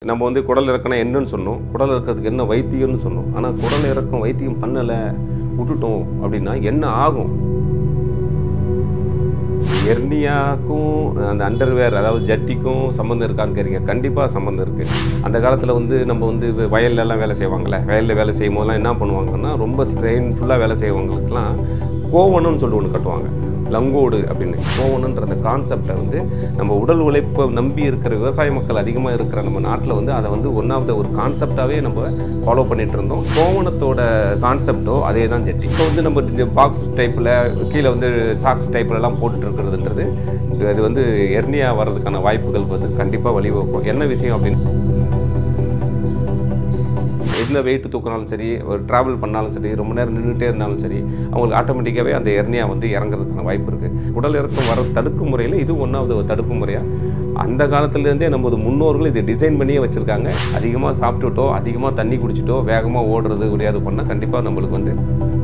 நம்ம வந்து குடல் இறக்கணும் என்னன்னு சொன்னோம் குடல் இறக்கிறதுக்கு என்ன வைத்தியம்னு சொன்னோம் ஆனால் குடல் இறக்கம் வைத்தியம் பண்ணலை விட்டுட்டோம் அப்படின்னா என்ன ஆகும் எர்னியாக்கும் அந்த அண்டர்வேர் அதாவது ஜட்டிக்கும் சம்மந்தம் இருக்கான்னு கேட்குறீங்க கண்டிப்பாக சம்மந்தம் இருக்குது அந்த காலத்தில் வந்து நம்ம வந்து இது வயல்ல எல்லாம் வேலை செய்வாங்கள்ல வயலில் வேலை செய்யும் போதெல்லாம் என்ன பண்ணுவாங்கன்னா ரொம்ப ஸ்ட்ரெயின்ஃபுல்லாக வேலை செய்வங்களுக்குலாம் கோவணம்னு சொல்லிட்டு ஒன்று கட்டுவாங்க லங்கோடு அப்படின்னு கோவணன்ற அந்த கான்செப்டை வந்து நம்ம உடல் உழைப்பை நம்பி இருக்கிற விவசாய மக்கள் அதிகமாக இருக்கிற நம்ம நாட்டில் வந்து அதை வந்து ஒன் ஆஃப் த ஒரு கான்செப்டாகவே நம்ம ஃபாலோ பண்ணிட்டு இருந்தோம் கோவணத்தோட கான்செப்டோ அதே தான் ஜெட்டி இப்போ வந்து நம்ம இந்த பாக்ஸ் டைப்பில் கீழே வந்து சாக்ஸ் டைப்லலாம் போட்டுட்டு இருக்கிறதுன்றது இது வந்து எர்னியா வர்றதுக்கான வாய்ப்புகள் வந்து கண்டிப்பாக வழிவகுக்கும் என்ன விஷயம் அப்படின்னு எந்த வெயிட் தூக்கினாலும் சரி ஒரு ட்ராவல் பண்ணாலும் சரி ரொம்ப நேரம் நின்றுட்டே இருந்தாலும் சரி அவங்களுக்கு ஆட்டோமேட்டிக்காகவே அந்த எர்னியா வந்து இறங்குறதுக்கான வாய்ப்பு இருக்குது உடல் இறக்கம் வர தடுக்கும் முறையில் இது ஒன்றாவது ஒரு தடுப்பு முறையாக அந்த காலத்துலேருந்தே நமது முன்னோர்கள் இதை டிசைன் பண்ணியே வச்சுருக்காங்க அதிகமாக சாப்பிட்டுட்டோ அதிகமாக தண்ணி குடிச்சிட்டோ வேகமாக ஓடுறது முடியாது பண்ணால் கண்டிப்பாக நம்மளுக்கு வந்து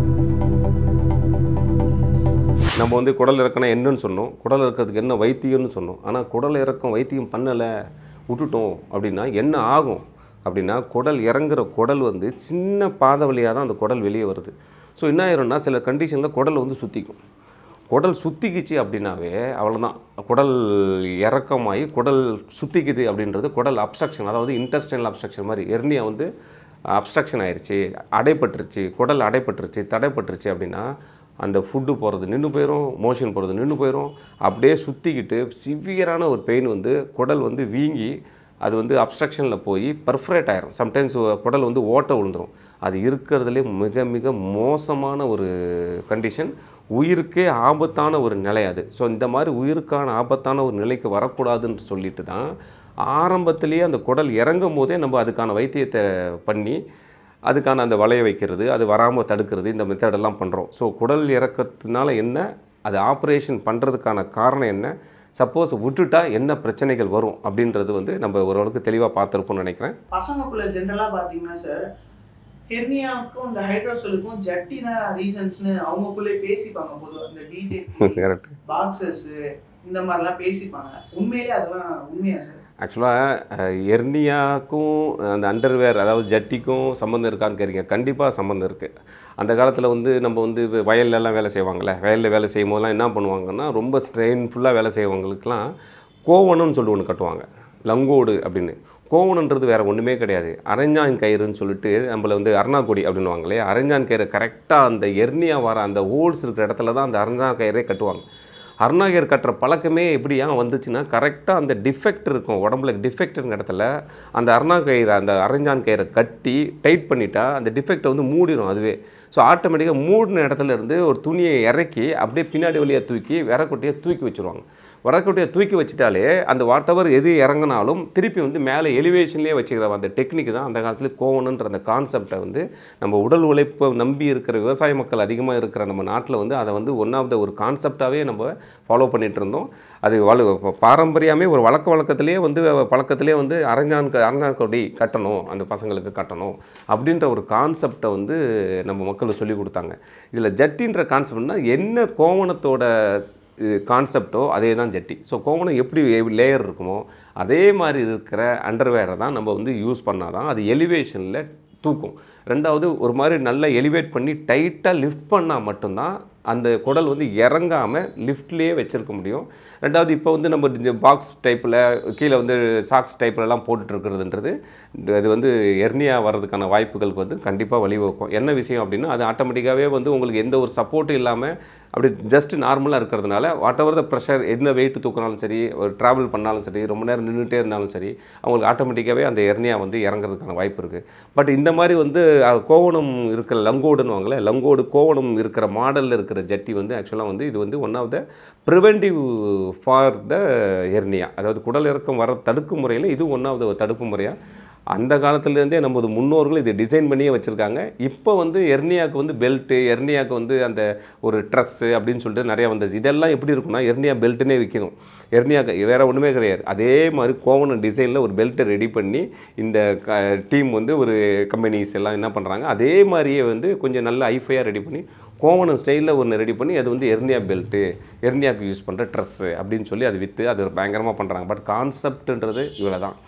நம்ம வந்து குடல் இறக்கணும் என்னன்னு சொன்னோம் குடல் இறக்கிறதுக்கு என்ன வைத்தியம்னு சொன்னோம் ஆனால் குடல் இறக்கம் வைத்தியம் பண்ணலை விட்டுட்டோம் அப்படின்னா என்ன ஆகும் அப்படின்னா குடல் இறங்குற குடல் வந்து சின்ன பாதை வழியாக தான் அந்த குடல் வெளியே வருது ஸோ என்ன ஆயிரும்னா சில கண்டிஷனில் குடல் வந்து சுற்றிக்கும் குடல் சுத்திக்கிச்சு அப்படின்னாவே அவ்வளோதான் குடல் இறக்கமாகி குடல் சுத்திக்குது அப்படின்றது குடல் அப்ஸ்ட்ரக்ஷன் அதாவது இன்டெஸ்டைனல் அப்ஸ்ட்ரக்ஷன் மாதிரி எர்னியா வந்து அப்ஸ்ட்ரக்ஷன் ஆயிடுச்சு அடைப்பட்டுருச்சு குடல் அடைப்பட்டுருச்சு தடைப்பட்டுருச்சு அப்படின்னா அந்த ஃபுட்டு போகிறது நின்று போயிடும் மோஷன் போகிறது நின்று போயிடும் அப்படியே சுற்றிக்கிட்டு சிவியரான ஒரு பெயின் வந்து குடல் வந்து வீங்கி அது வந்து அப்ஸ்ட்ரக்ஷனில் போய் பர்ஃபரேட் ஆயிரும் சம்டைம்ஸ் குடல் வந்து ஓட்டை விழுந்துரும் அது இருக்கிறதுலே மிக மிக மோசமான ஒரு கண்டிஷன் உயிருக்கே ஆபத்தான ஒரு நிலை அது ஸோ இந்த மாதிரி உயிருக்கான ஆபத்தான ஒரு நிலைக்கு வரக்கூடாதுன்னு சொல்லிட்டு தான் ஆரம்பத்திலேயே அந்த குடல் இறங்கும் போதே நம்ம அதுக்கான வைத்தியத்தை பண்ணி அதுக்கான அந்த வளைய வைக்கிறது அது வராமல் தடுக்கிறது இந்த மெத்தடெல்லாம் பண்ணுறோம் ஸோ குடல் இறக்கத்தினால என்ன அது ஆப்ரேஷன் பண்ணுறதுக்கான காரணம் என்ன சப்போஸ் விட்டுட்டா என்ன பிரச்சனைகள் வரும் அப்படின்றது வந்து நம்ம ஓரளவுக்கு தெளிவாக பார்த்துருப்போம்னு நினைக்கிறேன் பசங்களுக்குள்ள ஜென்ரலா பாத்தீங்கன்னா சார் ஹெர்னியாவுக்கும் இந்த ஹைட்ரோசலுக்கும் ஜட்டி தான் ரீசன்ஸ்னு அவங்களுக்குள்ளே பேசிப்பாங்க பொதுவாக இந்த டிஜே கரெக்ட் பாக்ஸஸ் இந்த மாதிரிலாம் பேசிப்பாங்க உண்மையிலே அதெல்லாம் உண்மையா சார் ஆக்சுவலாக எர்னியாக்கும் அந்த அண்டர்வேர் அதாவது ஜட்டிக்கும் சம்மந்தம் இருக்கான்னு கேட்குறீங்க கண்டிப்பாக சம்மந்தம் இருக்குது அந்த காலத்தில் வந்து நம்ம வந்து இப்ப வயல்ல எல்லாம் வேலை செய்வாங்கள்ல வயலில் வேலை செய்யும் போதெல்லாம் என்ன பண்ணுவாங்கன்னா ரொம்ப ஸ்ட்ரெயின்ஃபுல்லாக வேலை செய்வங்களுக்குலாம் கோவணம்னு சொல்லி ஒன்று கட்டுவாங்க லங்கோடு அப்படின்னு கோவணன்றது வேறு ஒன்றுமே கிடையாது அரஞ்சான் கயிறுன்னு சொல்லிட்டு நம்மளை வந்து அருணாக்கொடி அப்படின்னுவாங்க இல்லையா அரஞ்சான் கயிறு கரெக்டாக அந்த எர்னியா வர அந்த ஹோல்ஸ் இருக்கிற இடத்துல தான் அந்த அரஞ்சான் கயிறே கட்டுவாங்க அருணாகர் கட்டுற பழக்கமே எப்படி ஏன் வந்துச்சுன்னா கரெக்டாக அந்த டிஃபெக்ட் இருக்கும் உடம்புல டிஃபெக்ட்ங்கிற இடத்துல அந்த அருணா கயிறை அந்த அரஞ்சான் கயிறை கட்டி டைட் பண்ணிட்டா அந்த டிஃபெக்டை வந்து மூடிடும் அதுவே ஸோ ஆட்டோமேட்டிக்காக மூடின இடத்துல இருந்து ஒரு துணியை இறக்கி அப்படியே பின்னாடி வழியாக தூக்கி விரக்கொட்டியை தூக்கி வச்சுருவாங்க வரக்கொட்டையை தூக்கி வச்சுட்டாலே அந்த வாட்டவர் எது இறங்கினாலும் திருப்பி வந்து மேலே எலிவேஷன்லேயே வச்சுக்கிற அந்த டெக்னிக் தான் அந்த காலத்தில் கோவணுன்ற அந்த கான்செப்டை வந்து நம்ம உடல் உழைப்பை நம்பி இருக்கிற விவசாய மக்கள் அதிகமாக இருக்கிற நம்ம நாட்டில் வந்து அதை வந்து ஒன் ஆஃப் த ஒரு கான்செப்டாகவே நம்ம ஃபாலோ பண்ணிட்டு இருந்தோம் அது வலு பாரம்பரியமே ஒரு வழக்க வழக்கத்திலேயே வந்து பழக்கத்திலே வந்து அரஞ்சான் அரஞ்சான் கொடி கட்டணும் அந்த பசங்களுக்கு கட்டணும் அப்படின்ற ஒரு கான்செப்டை வந்து நம்ம மக்களுக்கு சொல்லி கொடுத்தாங்க இதில் ஜட்டின்ற கான்செப்ட்னா என்ன கோவணத்தோட கான்செப்டோ அதே தான் ஜட்டி ஸோ கோவணம் எப்படி லேயர் இருக்குமோ அதே மாதிரி இருக்கிற அண்டர்வேரை தான் நம்ம வந்து யூஸ் பண்ணால் தான் அது எலிவேஷனில் தூக்கும் ரெண்டாவது ஒரு மாதிரி நல்லா எலிவேட் பண்ணி டைட்டாக லிஃப்ட் பண்ணால் மட்டும்தான் அந்த குடல் வந்து இறங்காமல் லிஃப்ட்லேயே வச்சுருக்க முடியும் ரெண்டாவது இப்போ வந்து நம்ம பாக்ஸ் டைப்பில் கீழே வந்து சாக்ஸ் டைப்லலாம் போட்டுட்ருக்கிறதுன்றது அது வந்து எர்னியா வர்றதுக்கான வாய்ப்புகளுக்கு வந்து கண்டிப்பாக வழிவகுக்கும் என்ன விஷயம் அப்படின்னா அது ஆட்டோமேட்டிக்காகவே வந்து உங்களுக்கு எந்த ஒரு சப்போர்ட்டும் இல்லாமல் அப்படி ஜஸ்ட் நார்மலாக இருக்கிறதுனால வாட் எவர் த ப்ரெஷர் எந்த வெயிட் தூக்கினாலும் சரி ஒரு ட்ராவல் பண்ணாலும் சரி ரொம்ப நேரம் நின்றுட்டே இருந்தாலும் சரி அவங்களுக்கு ஆட்டோமேட்டிக்காகவே அந்த எர்னியா வந்து இறங்குறதுக்கான வாய்ப்பு இருக்குது பட் இந்த மாதிரி வந்து அஹ், கோவணம் இருக்கிற லங்கோடுன்னு வாங்கல லங்கோடு கோவணம் இருக்கிற மாடலில் இருக்கிற ஜட்டி வந்து ஆக்சுவலாக வந்து இது வந்து one of the preventive for the hernia அதாவது குடல் இறக்கம் வர தடுக்கும் முறையில் இது ஒன் ஆஃப் த தடுப்பு முறையாக அந்த காலத்துலேருந்தே நமது முன்னோர்கள் இதை டிசைன் பண்ணியே வச்சுருக்காங்க இப்போ வந்து எர்னியாவுக்கு வந்து பெல்ட்டு எர்னியாவுக்கு வந்து அந்த ஒரு ட்ரெஸ்ஸு அப்படின்னு சொல்லிட்டு நிறையா வந்துச்சு இதெல்லாம் எப்படி இருக்கும்னா எர்னியா பெல்ட்டுனே விற்கணும் எர்னியாக்கு வேறு ஒன்றுமே கிடையாது அதே மாதிரி கோவணம் டிசைனில் ஒரு பெல்ட்டை ரெடி பண்ணி இந்த க டீம் வந்து ஒரு கம்பெனிஸ் எல்லாம் என்ன பண்ணுறாங்க அதே மாதிரியே வந்து கொஞ்சம் நல்ல ஐஃபையாக ரெடி பண்ணி கோவணம் ஸ்டைலில் ஒன்று ரெடி பண்ணி அது வந்து எர்னியா பெல்ட்டு எர்னியாவுக்கு யூஸ் பண்ணுற ட்ரெஸ்ஸு அப்படின்னு சொல்லி அது விற்று அது பயங்கரமாக பண்ணுறாங்க பட் கான்செப்ட்ன்றது இவ்வளோ தான்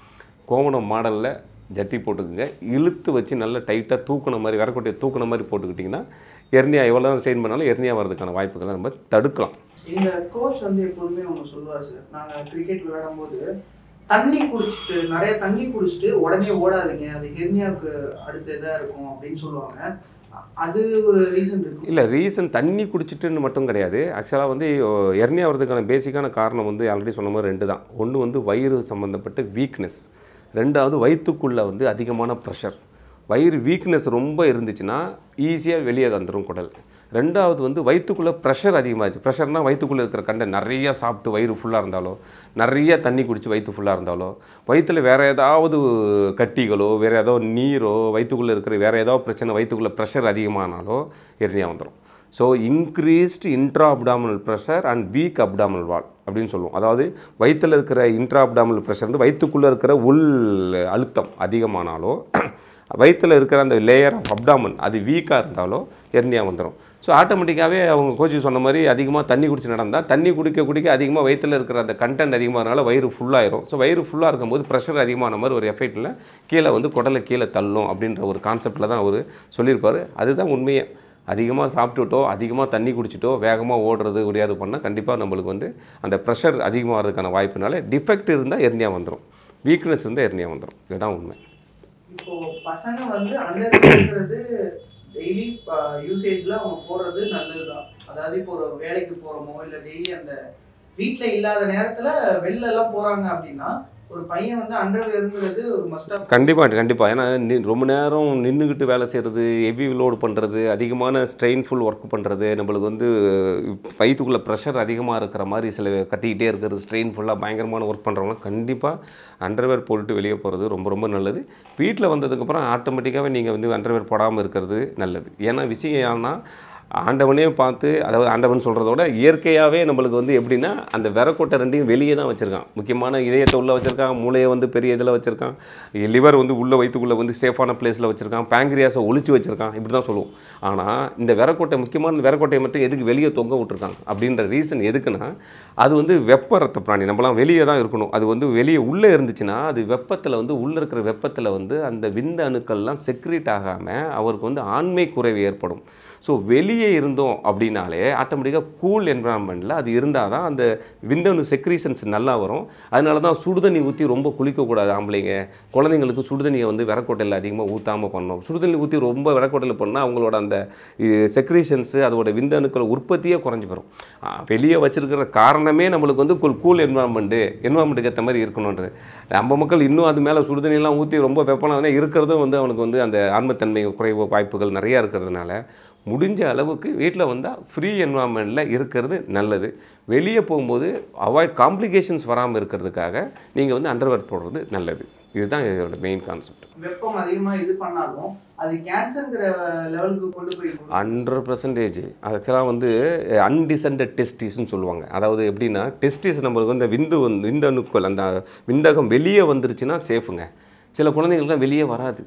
கோவணம் மாடலில் ஜட்டி போட்டுக்குங்க இழுத்து வச்சு நல்லா டைட்டாக தூக்குன மாதிரி விரக்கொட்டையை தூக்குன மாதிரி போட்டுக்கிட்டிங்கன்னா எர்னியா எவ்வளோ ஸ்ட்ரெயின் பண்ணாலும் எர்னியா வர்றதுக்கான வாய்ப்புகளை நம்ம தடுக்கலாம் இந்த கோச் வந்து எப்போதுமே ஒன்று சொல்லுவார் சார் நாங்கள் கிரிக்கெட் விளையாடும் போது தண்ணி குடிச்சிட்டு நிறைய தண்ணி குடிச்சிட்டு உடனே ஓடாதீங்க அது ஹெர்னியாவுக்கு அடுத்த இதாக இருக்கும் அப்படின்னு சொல்லுவாங்க அ- அது ஒரு ரீசன் இருக்கு இல்லை ரீசன் தண்ணி குடிச்சிட்டுன்னு மட்டும் கிடையாது ஆக்சுவலாக வந்து எர்னியா வர்றதுக்கான பேசிக்கான காரணம் வந்து ஆல்ரெடி சொன்ன மாதிரி ரெண்டு தான் ஒன்று வந்து வயிறு சம்மந்தப்பட்ட வீக்னஸ் ரெண்டாவது வயிற்றுக்குள்ளே வந்து அதிகமான ப்ரெஷர் வயிறு வீக்னஸ் ரொம்ப இருந்துச்சுன்னா ஈஸியாக வெளியே வந்துடும் குடல் ரெண்டாவது வந்து வயிற்றுக்குள்ளே ப்ரெஷர் அதிகமாகிடுச்சு ப்ரெஷர்னால் வயிற்றுக்குள்ளே இருக்கிற கண்டை நிறைய சாப்பிட்டு வயிறு ஃபுல்லாக இருந்தாலோ நிறைய தண்ணி குடிச்சு வயிற்று ஃபுல்லாக இருந்தாலோ வயிற்றில் வேறு ஏதாவது கட்டிகளோ வேறு ஏதோ நீரோ வயிற்றுக்குள்ளே இருக்கிற வேறு ஏதாவது பிரச்சனை வயிற்றுக்குள்ளே ப்ரெஷர் அதிகமானாலோ எரியா வந்துடும் so increased intra abdominal pressure and weak abdominal wall அப்படின்னு சொல்லுவோம் அதாவது வயிற்றில் இருக்கிற இன்ட்ரா அப்டாமினல் ப்ரெஷர் வந்து வயிற்றுக்குள்ளே இருக்கிற உள் அழுத்தம் அதிகமானாலோ வயிற்றில் இருக்கிற அந்த லேயர் ஆஃப் அப்டாமன் அது வீக்காக இருந்தாலோ எர்னியா வந்துடும் ஸோ ஆட்டோமேட்டிக்காகவே அவங்க கோச்சு சொன்ன மாதிரி அதிகமாக தண்ணி குடிச்சு நடந்தால் தண்ணி குடிக்க குடிக்க அதிகமாக வயிற்றில் இருக்கிற அந்த கண்டென்ட் அதிகமாகனால வயிறு ஃபுல்லாயிரும் ஸோ வயிறு ஃபுல்லாக இருக்கும்போது ப்ரெஷர் அதிகமான மாதிரி ஒரு எஃபெக்ட்டில் கீழே வந்து குடலை கீழே தள்ளும் அப்படின்ற ஒரு கான்செப்டில் தான் அவர் சொல்லியிருப்பார் அதுதான் உண்மையே அதிகமாக சாப்பிட்டுட்டோ அதிகமாக தண்ணி குடிச்சிட்டோ வேகமாக ஓடுறது முடியாது பண்ணால் கண்டிப்பாக நம்மளுக்கு வந்து அந்த ப்ரெஷர் அதிகமாகிறதுக்கான வாய்ப்புனால டிஃபெக்ட் இருந்தால் எர்னியா வந்துடும் வீக்னஸ் இருந்தால் எர்னியா வந்துடும் இதுதான் உண்மை இப்போ பசங்க வந்து அண்டர் டெய்லி யூசேஜ்ல அவங்க போடுறது நல்லதுதான் அதாவது இப்போ ஒரு வேலைக்கு போறோமோ இல்ல டெய்லி அந்த வீட்ல இல்லாத நேரத்துல வெளில எல்லாம் போறாங்க அப்படின்னா ஒரு பையன் வந்து அண்டர்வேர்ங்கிறது ஒரு மஸ்டா கண்டிப்பாக கண்டிப்பாக ஏன்னா நி- ரொம்ப நேரம் நின்றுக்கிட்டு வேலை செய்கிறது ஹெவி லோடு பண்ணுறது அதிகமான ஸ்ட்ரெயின்ஃபுல் ஒர்க் பண்ணுறது நம்மளுக்கு வந்து வயிற்றுக்குள்ளே ப்ரெஷர் அதிகமாக இருக்கிற மாதிரி சில கத்திக்கிட்டே இருக்கிறது ஸ்ட்ரெயின்ஃபுல்லாக பயங்கரமான ஒர்க் பண்ணுறவங்க கண்டிப்பாக அண்டர்வேர் போட்டுட்டு வெளியே போகிறது ரொம்ப ரொம்ப நல்லது வீட்டில் வந்ததுக்கப்புறம் ஆட்டோமேட்டிக்காகவே நீங்கள் வந்து அண்டர்வேர் போடாமல் இருக்கிறது நல்லது ஏன்னா விஷயம் ஏன்னா ஆண்டவனே பார்த்து அதாவது ஆண்டவன் சொல்கிறதோட இயற்கையாகவே நம்மளுக்கு வந்து எப்படின்னா அந்த விரக்கொட்டை ரெண்டையும் வெளியே தான் வச்சுருக்கான் முக்கியமான இதயத்தை உள்ளே வச்சுருக்கான் மூளையை வந்து பெரிய இதில் வச்சுருக்கான் லிவர் வந்து உள்ளே வயிற்றுக்குள்ளே வந்து சேஃபான பிளேஸில் வச்சுருக்கான் பேங்க்ரியாஸை ஒளிச்சு வச்சுருக்கான் இப்படி தான் சொல்லுவோம் ஆனால் இந்த விரக்கொட்டை முக்கியமான இந்த விரக்கொட்டையை மட்டும் எதுக்கு வெளியே தொங்க விட்டுருக்காங்க அப்படின்ற ரீசன் எதுக்குன்னா அது வந்து வெப்ப ரத்த பிராணி நம்மலாம் வெளியே தான் இருக்கணும் அது வந்து வெளியே உள்ளே இருந்துச்சுன்னா அது வெப்பத்தில் வந்து உள்ளே இருக்கிற வெப்பத்தில் வந்து அந்த விந்த அணுக்கள்லாம் செக்ரீட் ஆகாமல் அவருக்கு வந்து ஆண்மை குறைவு ஏற்படும் ஸோ வெளியே இருந்தோம் அப்படின்னாலே ஆட்டோமேட்டிக்காக கூல் என்வரான்மெண்ட்டில் அது இருந்தால் தான் அந்த விந்தணு செக்ரீஷன்ஸ் நல்லா வரும் அதனால தான் சுடுதண்ணி ஊற்றி ரொம்ப குளிக்கக்கூடாது ஆம்பளைங்க குழந்தைங்களுக்கு சுடுதண்ணியை வந்து விரக்கோட்டையில் அதிகமாக ஊற்றாமல் பண்ணணும் சுடுதண்ணி ஊற்றி ரொம்ப விரக்கோட்டையில் பண்ணால் அவங்களோட அந்த செக்ரீஷன்ஸு அதோட விந்தணுக்கள் உற்பத்தியே குறைஞ்சி வரும் வெளியே வச்சிருக்கிற காரணமே நம்மளுக்கு வந்து கூல் கூல் என்வரான்மெண்ட்டு என்வரான்மெண்ட்டுக்கு ஏற்ற மாதிரி இருக்கணுன்றது நம்ம மக்கள் இன்னும் அது மேலே சுடுதண்ணியெல்லாம் ஊற்றி ரொம்ப வெப்பனாக இருக்கிறதும் வந்து அவனுக்கு வந்து அந்த ஆன்மத்தன்மை குறைவு வாய்ப்புகள் நிறையா இருக்கிறதுனால முடிஞ்ச அளவுக்கு வீட்டில் வந்தால் ஃப்ரீ என்வரான்மெண்ட்டில் இருக்கிறது நல்லது வெளியே போகும்போது அவாய்ட் காம்ப்ளிகேஷன்ஸ் வராமல் இருக்கிறதுக்காக நீங்கள் வந்து அண்டர்வேர் போடுறது நல்லது இதுதான் இதோட மெயின் கான்செப்ட் வெப்பம் அதிகமா இது பண்ணாலும் அது கேன்சர்ங்கிற லெவலுக்கு கொண்டு போய் விடும். ஹண்ட்ரட் பர்சன்டேஜ் அதுக்கெல்லாம் வந்து அன்டிசென்டட் டெஸ்டிஸ்னு சொல்லுவாங்க அதாவது எப்படின்னா டெஸ்டிஸ் நம்மளுக்கு வந்து விந்து வந்து விந்தணுக்கள் அந்த விந்தகம் வெளியே வந்துருச்சுன்னா சேஃபுங்க சில குழந்தைங்களுக்குலாம் வெளியே வராது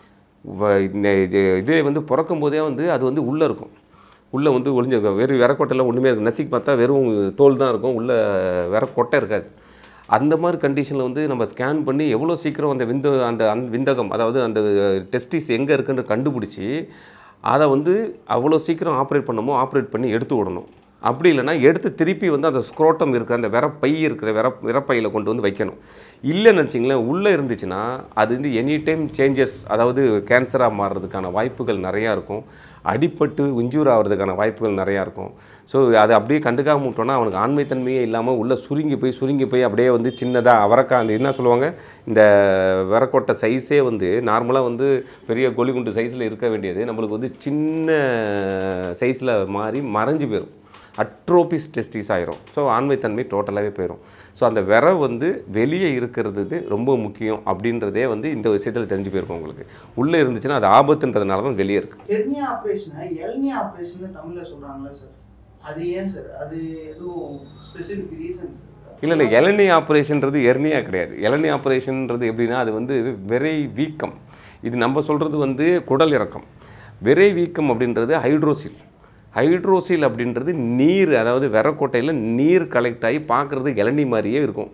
வ- இந்த இது இதே வந்து பிறக்கும் போதே வந்து அது வந்து உள்ளே இருக்கும் உள்ளே வந்து ஒளிஞ்ச வெறும் விரக்கொட்டையெல்லாம் ஒன்றுமே இருக்கு நசிக்கு பார்த்தா வெறும் தோல் தான் இருக்கும் உள்ளே விரக்கொட்டை இருக்காது அந்த மாதிரி கண்டிஷனில் வந்து நம்ம ஸ்கேன் பண்ணி எவ்வளோ சீக்கிரம் அந்த விந்த அந்த அந்த விந்தகம் அதாவது அந்த டெஸ்டிஸ் எங்கே இருக்குன்னு கண்டுபிடிச்சி அதை வந்து அவ்வளோ சீக்கிரம் ஆப்ரேட் பண்ணமோ ஆப்ரேட் பண்ணி எடுத்து விடணும் அப்படி இல்லைன்னா எடுத்து திருப்பி வந்து அந்த ஸ்க்ரோட்டம் இருக்கிற அந்த விரப்பை இருக்கிற விர விரப்பையில் கொண்டு வந்து வைக்கணும் இல்லைன்னு வச்சிங்களேன் உள்ளே இருந்துச்சுன்னா அது வந்து எனி டைம் சேஞ்சஸ் அதாவது கேன்சராக மாறுறதுக்கான வாய்ப்புகள் நிறையா இருக்கும் அடிபட்டு இன்ஜூர் ஆகிறதுக்கான வாய்ப்புகள் நிறையா இருக்கும் ஸோ அதை அப்படியே கண்டுக்காம விட்டோன்னா அவனுக்கு ஆண்மைத்தன்மையே இல்லாமல் உள்ளே சுருங்கி போய் சுருங்கி போய் அப்படியே வந்து சின்னதாக அவரக்காய் அந்த என்ன சொல்லுவாங்க இந்த விரக்கொட்டை சைஸே வந்து நார்மலாக வந்து பெரிய கொலிகுண்டு சைஸில் இருக்க வேண்டியது நம்மளுக்கு வந்து சின்ன சைஸில் மாறி மறைஞ்சு போயிடும் அட்ரோபிஸ் டெஸ்டிஸ் ஆயிரும் ஸோ ஆண்மைத்தன்மை டோட்டலாகவே போயிடும் ஸோ அந்த விர வந்து வெளியே இருக்கிறது இது ரொம்ப முக்கியம் அப்படின்றதே வந்து இந்த விஷயத்தில் தெரிஞ்சு போயிருக்கும் உங்களுக்கு உள்ளே இருந்துச்சுன்னா அது ஆபத்துன்றதுனால தான் வெளியே இருக்குது ஹெர்னியா ஆப்ரேஷனை எல்னியா ஆப்ரேஷன் தமிழ்ல சொல்றாங்களா சார் அது ஏன் சார் அது எதுவும் ஸ்பெசிஃபிக் ரீசன் இல்லை இல்லை இளநீ ஆப்ரேஷன்றது எர்னியா கிடையாது இளநீ ஆப்ரேஷன்ன்றது எப்படின்னா அது வந்து விரை வீக்கம் இது நம்ம சொல்கிறது வந்து குடல் இறக்கம் விரை வீக்கம் அப்படின்றது ஹைட்ரோசில் ஹைட்ரோசில் அப்படின்றது நீர் அதாவது விரக்கோட்டையில் நீர் கலெக்ட் ஆகி பார்க்குறது இளநீ மாதிரியே இருக்கும்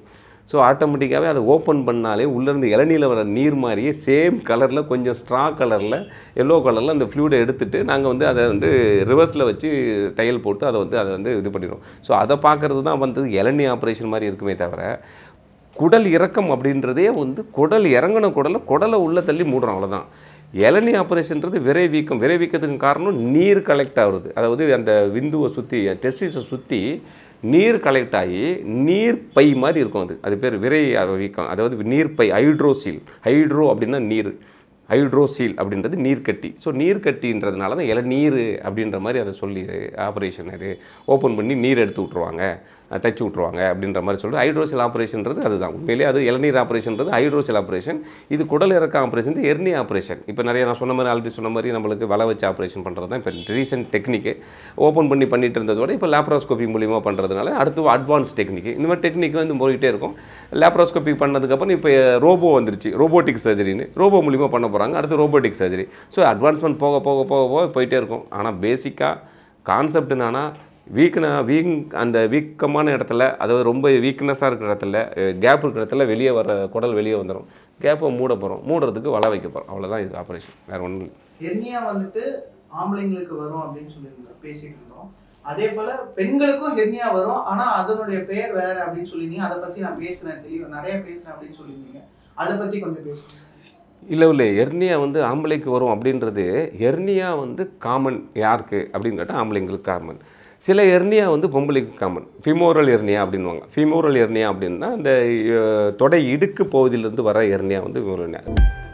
ஸோ ஆட்டோமேட்டிக்காகவே அதை ஓப்பன் பண்ணாலே உள்ளேருந்து இளநீல வர நீர் மாதிரியே சேம் கலரில் கொஞ்சம் ஸ்ட்ரா கலரில் எல்லோ கலரில் அந்த ஃப்ளூடை எடுத்துட்டு நாங்கள் வந்து அதை வந்து ரிவர்ஸில் வச்சு தையல் போட்டு அதை வந்து அதை வந்து இது பண்ணிடுவோம் ஸோ அதை பார்க்குறது தான் வந்து இளநீ ஆப்ரேஷன் மாதிரி இருக்குமே தவிர குடல் இறக்கம் அப்படின்றதே வந்து குடல் இறங்கின குடலை குடலை உள்ளே தள்ளி மூடுறோம் அவ்வளோதான் இளநீ ஆப்ரேஷன்றது விரை வீக்கம் விரை வீக்கத்துக்கு காரணம் நீர் கலெக்ட் ஆகுறது அதாவது அந்த விந்துவை சுற்றி டெஸ்டிஸை சுற்றி நீர் கலெக்ட் ஆகி நீர் பை மாதிரி இருக்கும் அது அது பேர் விரை வீக்கம் அதாவது நீர் பை ஹைட்ரோசீல் ஹைட்ரோ அப்படின்னா நீர் ஹைட்ரோசீல் அப்படின்றது நீர்க்கட்டி ஸோ நீர்க்கட்டின்றதுனால தான் இளநீர் அப்படின்ற மாதிரி அதை சொல்லி ஆப்ரேஷன் அது ஓப்பன் பண்ணி நீர் எடுத்து விட்ருவாங்க அஹ் தைச்சு விட்ருவாங்க அப்படின்ற மாதிரி சொல்லிட்டு ஹைட்ரோசெல் ஆப்ரேஷன்றது அதுதான் உண்மையிலேயே அது இளநீர் ஆப்ரேஷன்றது ஹைட்ரோசெல் ஆப்ரேஷன் இது குடல் இறக்க ஆப்ரேஷன் எர்னி ஆப்ரேஷன் இப்போ நிறைய நான் சொன்ன மாதிரி ஆல்ரெடி சொன்ன மாதிரி நம்மளுக்கு வலை வச்சு ஆப்ரேஷன் பண்ணுறது தான் இப்போ ரீசெண்ட் டெக்னிக்கு ஓப்பன் பண்ணி பண்ணிட்டு இருந்ததோட இப்போ லேப்ரோஸ்கோபி மூலியமாக பண்ணுறதுனால அடுத்து அட்வான்ஸ் டெக்னிக் இந்த மாதிரி டெக்னிக் வந்து போயிட்டே இருக்கும் லேப்ரோஸ்கோபி பண்ணதுக்கப்புறம் இப்போ ரோபோ வந்துருச்சு ரோபோட்டிக் சர்ஜரின்னு ரோபோ மூலியமாக பண்ண போகிறாங்க அடுத்து ரோபோட்டிக் சர்ஜரி ஸோ அட்வான்ஸ்மெண்ட் போக போக போக போக போயிட்டே இருக்கும் ஆனால் பேசிக்காக கான்செப்ட் என்னன்னா வீக்ன வீக் அந்த வீக்கமான இடத்துல அதாவது ரொம்ப வீக்னஸாக இருக்கிற இடத்துல கேப் இருக்கிற இடத்துல வெளியே வர குடல் வெளியே வந்துடும் கேப்பை மூட போகிறோம் மூடுறதுக்கு வலை வைக்க போகிறோம் அவ்வளோதான் இது ஆப்ரேஷன் வேறு ஒன்றும் இல்லை ஹெர்னியா வந்துட்டு ஆம்பளைங்களுக்கு வரும் அப்படின்னு சொல்லியிருந்தோம் பேசிட்டு இருந்தோம் அதே போல பெண்களுக்கும் ஹெர்னியா வரும் ஆனா அதனுடைய பெயர் வேற அப்படின்னு சொல்லியிருந்தீங்க அதை பத்தி நான் பேசுறேன் தெளிவா நிறைய பேசுறேன் அப்படின்னு சொல்லியிருந்தீங்க அதை பத்தி கொஞ்சம் பேசுங்க இல்லை இல்லை எர்னியா வந்து ஆம்பளைக்கு வரும் அப்படின்றது எர்னியா வந்து காமன் யாருக்கு அப்படின்னு கேட்டால் ஆம்பளைங்களுக்கு காமன் சில எர்னியா வந்து பொம்பளைக்கு காமன் ஃபிமோரல் எர்னியா அப்படின்வாங்க ஃபிமோரல் எர்னியா அப்படின்னா அந்த அஹ், தொடை இடுக்கு பகுதியிலேருந்து வர எர்னியா வந்து ஃபிமோரல் எர்னியா